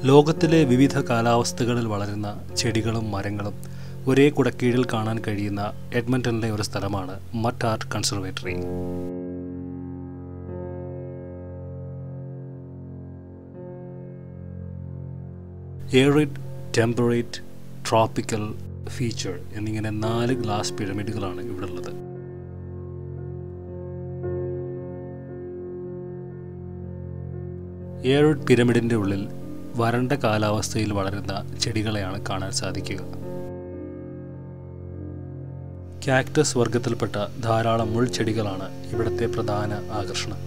ലോകത്തിലെ വിവിധ കാലാവസ്ഥകളിൽ വളരുന്ന ചെടികളും മരങ്ങളും ഒരേ കുടക്കീഴിൽ കാണാൻ കഴിയുന്ന എഡ്മണ്ടനിലെ ഒരു സ്ഥലമാണ് മറ്റ് art conservatory arid temperate tropical feature എന്നിങ്ങനെ നാല് ഗ്ലാസ് പിരമിഡുകളാണ് ഇവിടെ ഉള്ളത് ഏറിഡ് പിരമിഡിൻ്റെ ഉള്ളിൽ വരണ്ട കാലാവസ്ഥയിൽ വളരുന്ന ചെടികളെയാണ് കാണാൻ സാധിക്കുക കാക്ടസ് വർഗത്തിൽപ്പെട്ട ധാരാളം മുൾച്ചെടികളാണ് ഇവിടുത്തെ പ്രധാന ആകർഷണം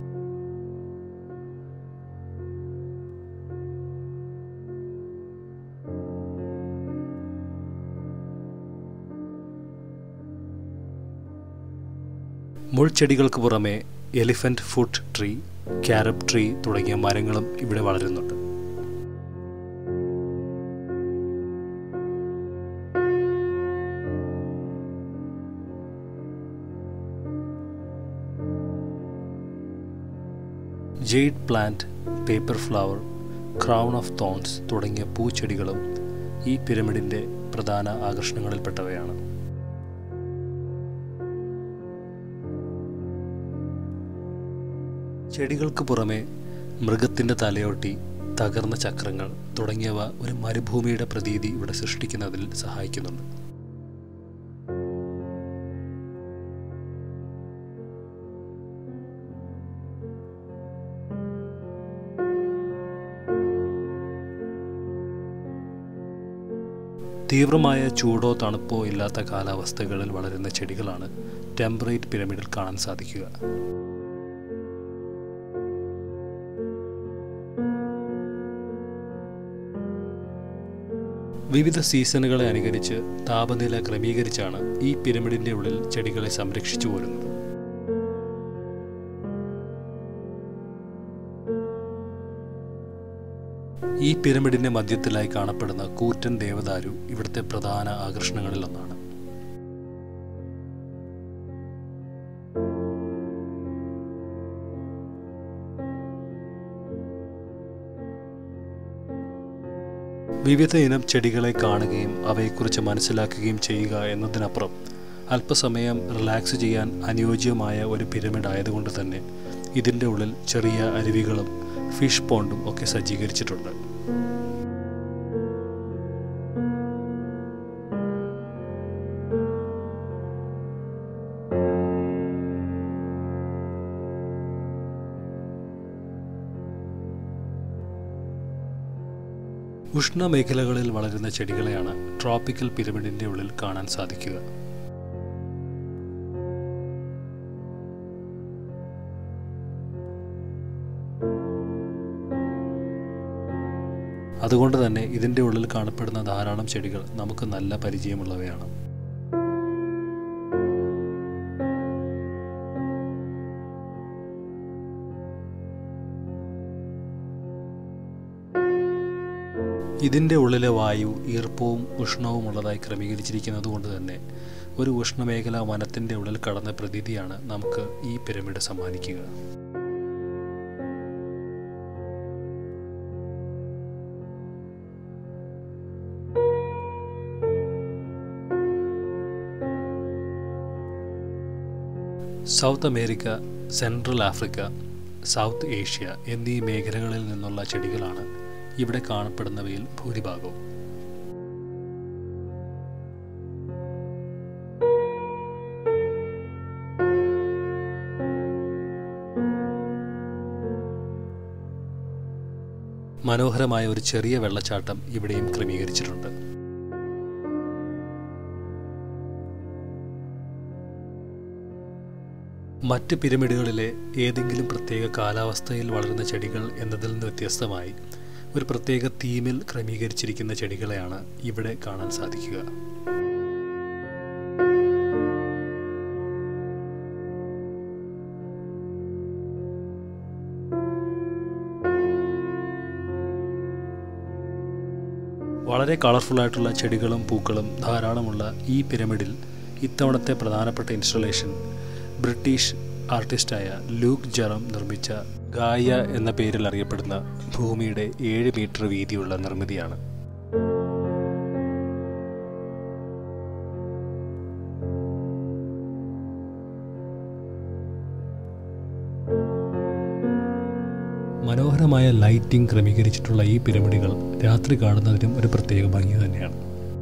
മുൾച്ചെടികൾക്ക് പുറമെ elephant food tree carob tree തുടങ്ങിയ മരങ്ങളും ഇവിടെ വളരുന്നുണ്ട് jade plant paper flower crown of thorns തുടങ്ങിയ പൂച്ചെടികളും ഈ പിരമിഡിൻ്റെ പ്രധാന ആകർഷണങ്ങളിൽപ്പെട്ടവയാണ് ചെടികൾക്ക് പുറമെ മൃഗത്തിൻ്റെ തലയോട്ടി തകർന്ന ചക്രങ്ങൾ തുടങ്ങിയവ ഒരു മരുഭൂമിയുടെ പ്രതീതി ഇവിടെ സൃഷ്ടിക്കുന്നതിൽ സഹായിക്കുന്നുണ്ട് തീവ്രമായ ചൂടോ തണുപ്പോ ഇല്ലാത്ത കാലാവസ്ഥകളിൽ വളരുന്ന ചെടികളാണ് ടെമ്പറേറ്റ് പിരമിഡിൽ കാണാൻ സാധിക്കുക വിവിധ സീസണുകളെ അനുകരിച്ച് താപനില ക്രമീകരിച്ചാണ് ഈ പിരമിഡിന്റെ ഉള്ളിൽ ചെടികളെ സംരക്ഷിച്ചു പോരുന്നത് ഈ പിരമിഡിന്റെ മധ്യത്തിലായി കാണപ്പെടുന്ന കൂറ്റൻ ദേവദാരു ഇവിടുത്തെ പ്രധാന ആകർഷണങ്ങളിലൊന്നാണ് വിവിധ ഇനം ചെടികളെ കാണുകയും അവയെക്കുറിച്ച് മനസ്സിലാക്കുകയും ചെയ്യുക എന്നതിനപ്പുറം അല്പസമയം റിലാക്സ് ചെയ്യാൻ അനുയോജ്യമായ ഒരു പിരമിഡ് ആയതുകൊണ്ട് തന്നെ ഇതിൻ്റെ ഉള്ളിൽ ചെറിയ അരുവികളും ഫിഷ് പോണ്ടും ഒക്കെ സജ്ജീകരിച്ചിട്ടുണ്ട് ഉഷ്ണമേഖലകളിൽ വളരുന്ന ചെടികളെയാണ് ട്രോപ്പിക്കൽ പിരമിഡിന്റെ ഉള്ളിൽ കാണാൻ സാധിക്കുക അതുകൊണ്ട് തന്നെ ഇതിൻ്റെ ഉള്ളിൽ കാണപ്പെടുന്ന ധാരാളം ചെടികൾ നമുക്ക് നല്ല പരിചയമുള്ളവയാണ് ഇതിൻ്റെ ഉള്ളിലെ വായു ഈർപ്പവും ഉഷ്ണവും ഉള്ളതായി ക്രമീകരിച്ചിരിക്കുന്നത് കൊണ്ട് തന്നെ ഒരു ഉഷ്ണമേഖല വനത്തിൻ്റെ ഉള്ളിൽ കടന്ന പ്രതീതിയാണ് നമുക്ക് ഈ പിരമിഡ് സമ്മാനിക്കുക South America Central Africa South Asia എന്നീ മേഖലകളിൽ നിന്നുള്ള ചെടികളാണ് ഇവിടെ കാണപ്പെടുന്നവയിൽ ഭൂരിഭാഗവും മനോഹരമായ ഒരു ചെറിയ വെള്ളച്ചാട്ടം ഇവിടെയും ക്രമീകരിച്ചിട്ടുണ്ട് മറ്റ് പിരമിഡുകളിലെ ഏതെങ്കിലും പ്രത്യേക കാലാവസ്ഥയിൽ വളരുന്ന ചെടികൾ എന്നതിൽ നിന്ന് വ്യത്യസ്തമായി ഒരു പ്രത്യേക തീമിൽ ക്രമീകരിച്ചിരിക്കുന്ന ചെടികളെയാണ് ഇവിടെ കാണാൻ സാധിക്കുക വളരെ കളർഫുള്ളായിട്ടുള്ള ചെടികളും പൂക്കളും ധാരാളമുള്ള ഈ പിരമിഡിൽ ഇത്തവണത്തെ പ്രധാനപ്പെട്ട ഇൻസ്റ്റലേഷൻ ബ്രിട്ടീഷ് ആർട്ടിസ്റ്റായ ലൂക്ക് ജെറം നിർമ്മിച്ച ഗായ എന്ന പേരിൽ അറിയപ്പെടുന്ന ഭൂമിയുടെ ഏഴ് മീറ്റർ വീതിയുള്ള നിർമ്മിതിയാണ് മനോഹരമായ ലൈറ്റിംഗ് ക്രമീകരിച്ചിട്ടുള്ള ഈ പിരമിഡുകൾ രാത്രി കാണുന്നതിനും ഒരു പ്രത്യേക ഭംഗി തന്നെയാണ്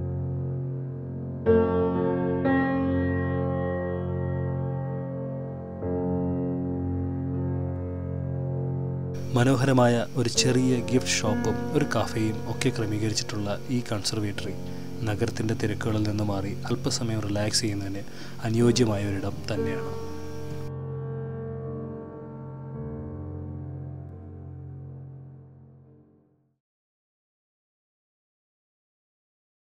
മനോഹരമായ ഒരു ചെറിയ ഗിഫ്റ്റ് ഷോപ്പും ഒരു കഫേയും ഒക്കെ ക്രമീകരിച്ചിട്ടുള്ള ഈ കൺസർവേറ്ററി നഗരത്തിൻ്റെ തിരക്കുകളിൽ നിന്ന് മാറി അല്പസമയം റിലാക്സ് ചെയ്യുന്നതിന് അനുയോജ്യമായ ഒരിടം തന്നെയാണ്